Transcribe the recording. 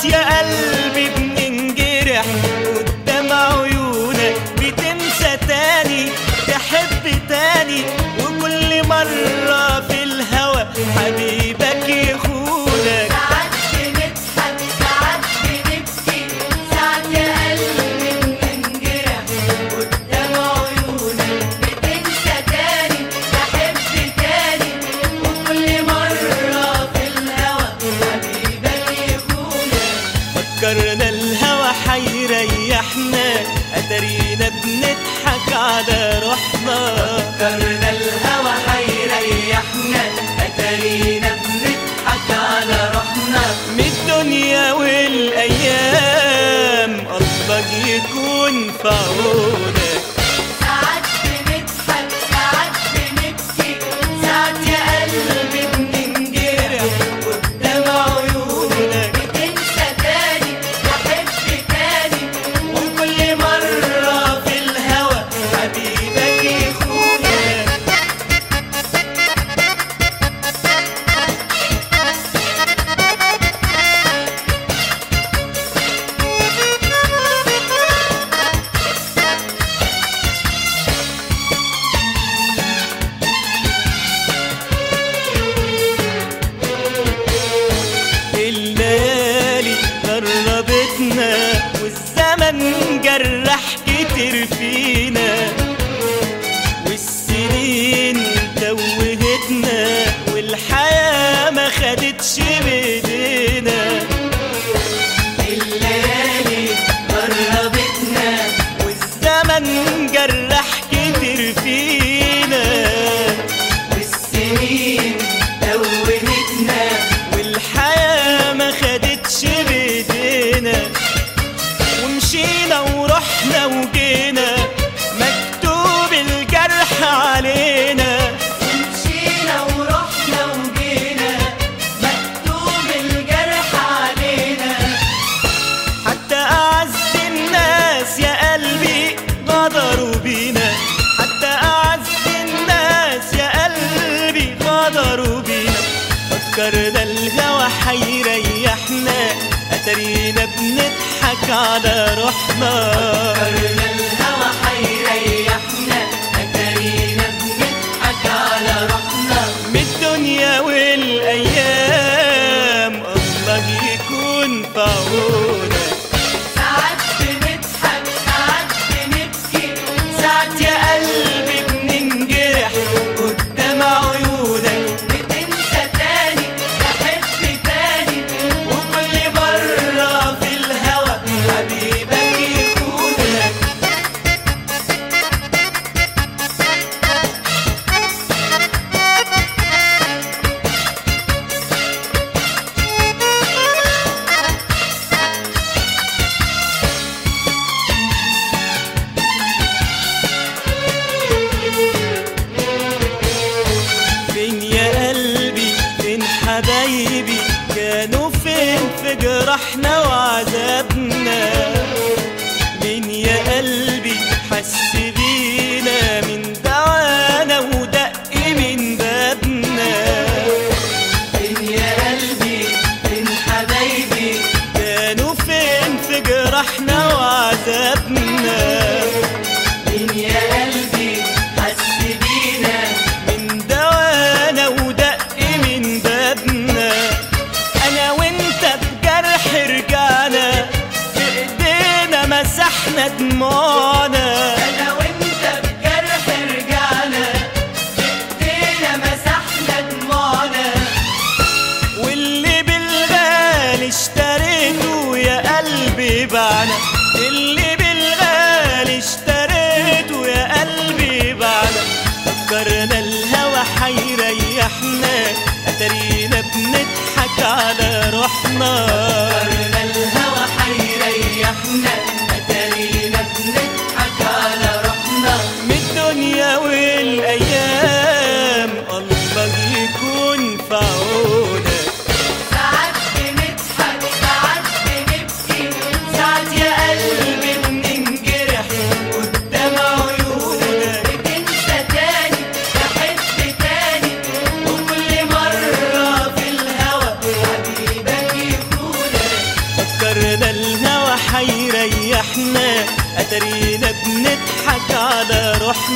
ساعات يا قلبي بننجرح قدام عيونك بتنسى تاني تحب تاني وكل مرة في الهوى حبيبك يخونك ساعات بنضحك ساعات بنبكي ساعات يا قلبي بننجرح قدام عيونك بتنسى تاني تحب تاني وكل مرة في الهوى حبيبك يخونك فكرنا الهوى حيريحنا اترينا بنضحك على روحنا فكرنا الهوى حيريحنا اترينا بنضحك على روحنا من الدنيا والايام الله يكون في عونك ساعات بنضحك ساعات بنبكي ساعات يا قلبي بننجرح قدام عيونك بتنسى تاني تحب تاني وكل مرة في الهوى حبيبك يخونك الليالي قربتنا والزمن جرح كتير فينا والسنين توهتنا والحياة ما خدتش بايدينا الليالي قربتنا والزمن جرح كتير فينا والسنين توهتنا والحياة ما خدتش بايدينا ومشينا ورحنا وجينا مكتوب الجرح علينا مشينا ورحنا وجينا مكتوب الجرح علينا حتى أعز الناس يا قلبي غدروا بينا حتى أعز الناس يا قلبي غدروا بينا فكرنا الهوى حيريحنا أترينا بنضحك على روحنا فكرنا الهوى حيريحنا أترينا بنضحك على روحنا من الدنيا والأيام الله يكون في عونك ساعات بنضحك ساعات بنبكي ساعات يا قلبي بننجرح قدام عيونك بتنسى تاني تحب تاني وكل مرة في الهوى حبيبك يخونك فين يا قلبي فين حبايبي كانوا فين في جرحنا وعذابنا مين يا قلبي حس بينا من دعانا ودق من بابنا فين يا قلبي فين حبايبي كانوا فين في جرحنا وعذابنا مين يا قلبي حس بينا من دوانا ودق من بابنا انا وانت بجرح رجعنا بايدينا مسحنا دموعنا انا وانت بجرح رجعنا بايدينا مسحنا دموعنا واللي بالغالي اشتريته يا قلبي بعنا اللي بالغالي اشتريته يا قلبي بعنا فكرنا الهوى حيريحنا اترينا بنضحك على روحنا فكرنا الهوى حيريحنا اترينا بنضحك على روحنا من الدنيا والايام الله يكون في عونك ساعات بنضحك ساعات بنبكي ساعات يا قلبي بننجرح قدام عيونك بتنسى تاني تحب تاني وكل مرة في الهوى حبيبك يخونك روح